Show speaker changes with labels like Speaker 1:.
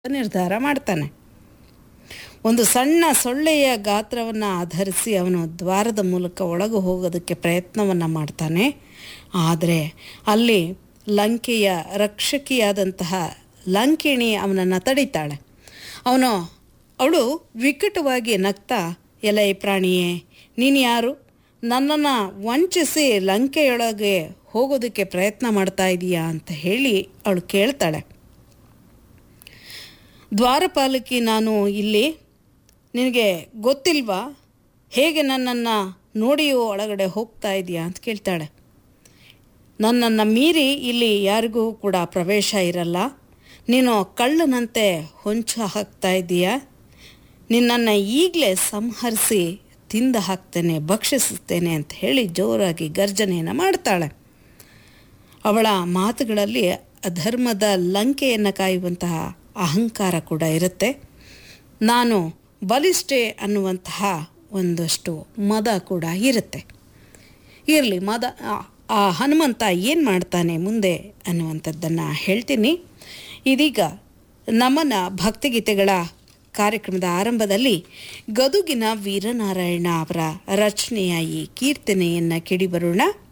Speaker 1: ನಿರ್ಧಾರ ಮಾಡ್ತಾನೆ ಒಂದು ಸಣ್ಣ ಸೊಳ್ಳೆಯ ಗಾತ್ರವನ್ನು ಆಧರಿಸಿ ಅವನು ದ್ವಾರದ ಮೂಲಕ ಒಳಗೆ ಹೋಗೋದಕ್ಕೆ ಪ್ರಯತ್ನವನ್ನು ಮಾಡ್ತಾನೆ ಆದರೆ ಅಲ್ಲಿ ಲಂಕೆಯ ರಕ್ಷಕಿಯಾದಂತಹ ಲಂಕಿಣಿ ಅವನನ್ನು ತಡಿತಾಳೆ ಅವನು ಅವಳು ವಿಕಟವಾಗಿ ನಗ್ತಾ ಎಲೆ ಪ್ರಾಣಿಯೇ ನೀನು ಯಾರು ನನ್ನನ್ನು ವಂಚಿಸಿ ಲಂಕೆಯೊಳಗೆ ಹೋಗೋದಕ್ಕೆ ಪ್ರಯತ್ನ ಮಾಡ್ತಾ ಇದೀಯಾ ಅಂತ ಹೇಳಿ ಅವಳು ಕೇಳ್ತಾಳೆ ದ್ವಾರಪಾಲಕಿ ನಾನು ಇಲ್ಲಿ ನಿನಗೆ ಗೊತ್ತಿಲ್ವಾ ಹೇಗೆ ನನ್ನನ್ನು ನೋಡಿಯೋ ಒಳಗಡೆ ಹೋಗ್ತಾ ಇದೆಯಾ ಅಂತ ಕೇಳ್ತಾಳೆ ನನ್ನನ್ನು ಮೀರಿ ಇಲ್ಲಿ ಯಾರಿಗೂ ಕೂಡ ಪ್ರವೇಶ ಇರಲ್ಲ ನೀನು ಕಳ್ಳನಂತೆ ಹೊಂಚು ಹಾಕ್ತಾ ಇದ್ದೀಯಾ ನಿನ್ನನ್ನು ಈಗಲೇ ಸಂಹರಿಸಿ ತಿಂದು ಹಾಕ್ತೇನೆ ಭಕ್ಷಿಸುತ್ತೇನೆ ಅಂತ ಹೇಳಿ ಜೋರಾಗಿ ಗರ್ಜನೆಯನ್ನು ಮಾಡ್ತಾಳೆ ಅವಳ ಮಾತುಗಳಲ್ಲಿ ಅಧರ್ಮದ ಲಂಕೆಯನ್ನು ಕಾಯುವಂತಹ ಅಹಂಕಾರ ಕೂಡ ಇರುತ್ತೆ ನಾನು ಬಲಿಷ್ಠೆ ಅನ್ನುವಂತಹ ಒಂದಷ್ಟು ಮದ ಕೂಡ ಇರುತ್ತೆ ಇರಲಿ ಮದ ಆ- ಆ ಹನುಮಂತ ಏನು ಮಾಡ್ತಾನೆ ಮುಂದೆ ಅನ್ನುವಂಥದ್ದನ್ನು ಹೇಳ್ತೀನಿ ಇದೀಗ ನಮನ ಭಕ್ತಿಗೀತೆಗಳ ಕಾರ್ಯಕ್ರಮದ ಆರಂಭದಲ್ಲಿ ಗದುಗಿನ ವೀರನಾರಾಯಣ ಅವರ ರಚನೆಯ ಈ ಕೀರ್ತನೆಯನ್ನು ಕೇಳಿ ಬರೋಣ